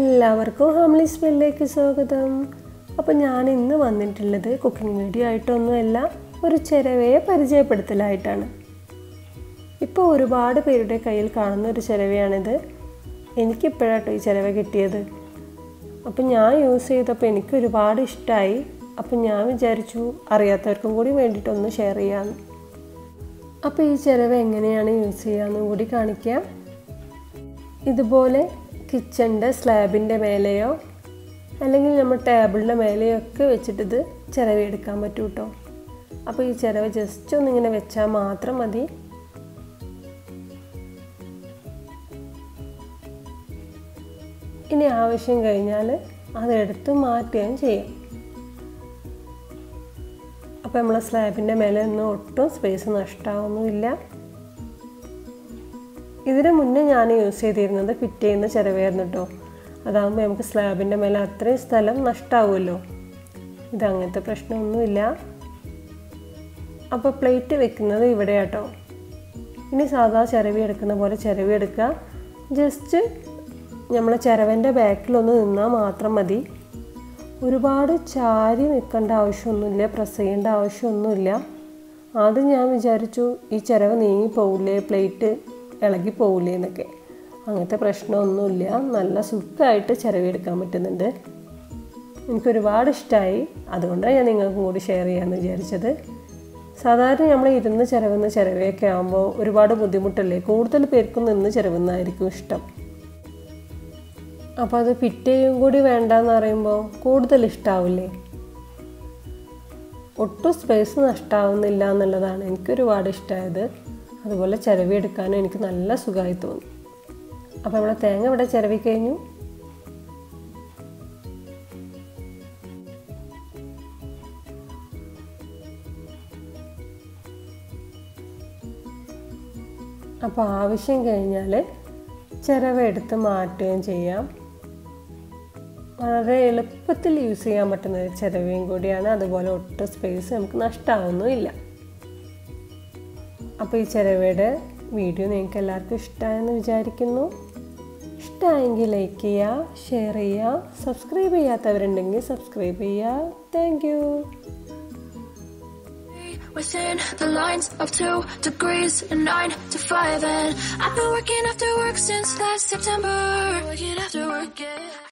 എല്ലാവർക്കും ഹോംലി സ്മെല്ലിലേക്ക് സ്വാഗതം അപ്പോൾ ഞാൻ ഇന്ന് വന്നിട്ടുള്ളത് കുക്കിംഗ് വീഡിയോ ആയിട്ടൊന്നുമല്ല ഒരു ചിരവയെ പരിചയപ്പെടുത്തലായിട്ടാണ് ഇപ്പോൾ ഒരുപാട് പേരുടെ കയ്യിൽ കാണുന്ന ഒരു ചിരവയാണിത് എനിക്കിപ്പോഴാട്ടോ ഈ ചിരവ കിട്ടിയത് അപ്പം ഞാൻ യൂസ് ചെയ്തപ്പോൾ എനിക്ക് ഒരുപാട് ഇഷ്ടമായി അപ്പം ഞാൻ വിചാരിച്ചു അറിയാത്തവർക്കും കൂടി വേണ്ടിയിട്ടൊന്ന് ഷെയർ ചെയ്യാമെന്ന് അപ്പോൾ ഈ ചിരവ എങ്ങനെയാണ് യൂസ് ചെയ്യാമെന്നും കൂടി കാണിക്കാം ഇതുപോലെ കിച്ചണിൻ്റെ സ്ലാബിൻ്റെ മേലെയോ അല്ലെങ്കിൽ നമ്മൾ ടേബിളിൻ്റെ മേലെയോ ഒക്കെ വെച്ചിട്ടിത് ചിരവ എടുക്കാൻ പറ്റും കേട്ടോ അപ്പോൾ ഈ ചിരവ ജസ്റ്റ് ഒന്നിങ്ങനെ വെച്ചാൽ മാത്രം മതി ഇനി ആവശ്യം കഴിഞ്ഞാൽ അതെടുത്ത് മാറ്റുകയും ചെയ്യാം അപ്പോൾ നമ്മളെ സ്ലാബിൻ്റെ മേലെ ഒന്നും ഒട്ടും സ്പേസ് നഷ്ടമാവുന്നുമില്ല ഇതിന് മുന്നേ ഞാൻ യൂസ് ചെയ്തിരുന്നത് ഫിറ്റ് ചെയ്യുന്ന ചിരവയായിരുന്നു കേട്ടോ അതാകുമ്പോൾ നമുക്ക് സ്ലാബിൻ്റെ മേലെ അത്രയും സ്ഥലം നഷ്ടമാവുമല്ലോ ഇത് അങ്ങനത്തെ പ്രശ്നമൊന്നുമില്ല അപ്പോൾ പ്ലേറ്റ് വെക്കുന്നത് ഇവിടെ കേട്ടോ ഇനി സാധാ ചിരവി എടുക്കുന്ന പോലെ ചിരവി എടുക്കുക ജസ്റ്റ് നമ്മൾ ചിരവൻ്റെ ബാക്കിലൊന്ന് നിന്നാൽ മാത്രം മതി ഒരുപാട് ചാരി നിൽക്കേണ്ട ആവശ്യമൊന്നുമില്ല പ്രസ് ചെയ്യേണ്ട ആവശ്യമൊന്നുമില്ല ആദ്യം ഞാൻ വിചാരിച്ചു ഈ ചിരവ നീങ്ങി പോവില്ലേ പ്ലേറ്റ് ഇളകി പോവില്ലേ എന്നൊക്കെ അങ്ങനത്തെ പ്രശ്നമൊന്നുമില്ല നല്ല സുഖമായിട്ട് ചിരവിയെടുക്കാൻ പറ്റുന്നുണ്ട് എനിക്കൊരുപാട് ഇഷ്ടമായി അതുകൊണ്ടാണ് ഞാൻ നിങ്ങൾക്കും കൂടി ഷെയർ ചെയ്യാമെന്ന് വിചാരിച്ചത് സാധാരണ നമ്മൾ ഇരുന്ന് ചിരവുന്ന ചിരവയൊക്കെ ആകുമ്പോൾ ഒരുപാട് ബുദ്ധിമുട്ടല്ലേ കൂടുതൽ പേർക്കും നിന്ന് ചിരവുന്നതായിരിക്കും ഇഷ്ടം അപ്പോൾ അത് ഫിറ്റ് ചെയ്യും കൂടി വേണ്ടെന്ന് പറയുമ്പോൾ കൂടുതൽ ഇഷ്ടാവില്ലേ ഒട്ടും സ്പേസ് നഷ്ടാവുന്നില്ല എന്നുള്ളതാണ് എനിക്കൊരുപാട് ഇഷ്ടമായത് അതുപോലെ ചിരവി എടുക്കാനും എനിക്ക് നല്ല സുഖമായി തോന്നി അപ്പോൾ നമ്മളെ തേങ്ങ ഇവിടെ ചിരവി കഴിഞ്ഞു അപ്പോൾ ആവശ്യം കഴിഞ്ഞാൽ ചിരവ എടുത്ത് മാറ്റുകയും ചെയ്യാം വളരെ എളുപ്പത്തിൽ യൂസ് ചെയ്യാൻ പറ്റുന്ന ഒരു ചിരവയും കൂടിയാണ് അതുപോലെ ഒട്ടും സ്പേസ് നമുക്ക് നഷ്ടമാവുന്നുമില്ല അപ്പോൾ ഈ ചിരവയുടെ വീഡിയോ നിങ്ങൾക്ക് എല്ലാവർക്കും ഇഷ്ടമായെന്ന് വിചാരിക്കുന്നു ഇഷ്ടമായെങ്കിൽ ലൈക്ക് ചെയ്യുക ഷെയർ ചെയ്യുക സബ്സ്ക്രൈബ് ചെയ്യാത്തവരുണ്ടെങ്കിൽ സബ്സ്ക്രൈബ് ചെയ്യുക thank you Within the lines of two degrees and nine to five, and I've been working after work since last September. Working after work, yeah.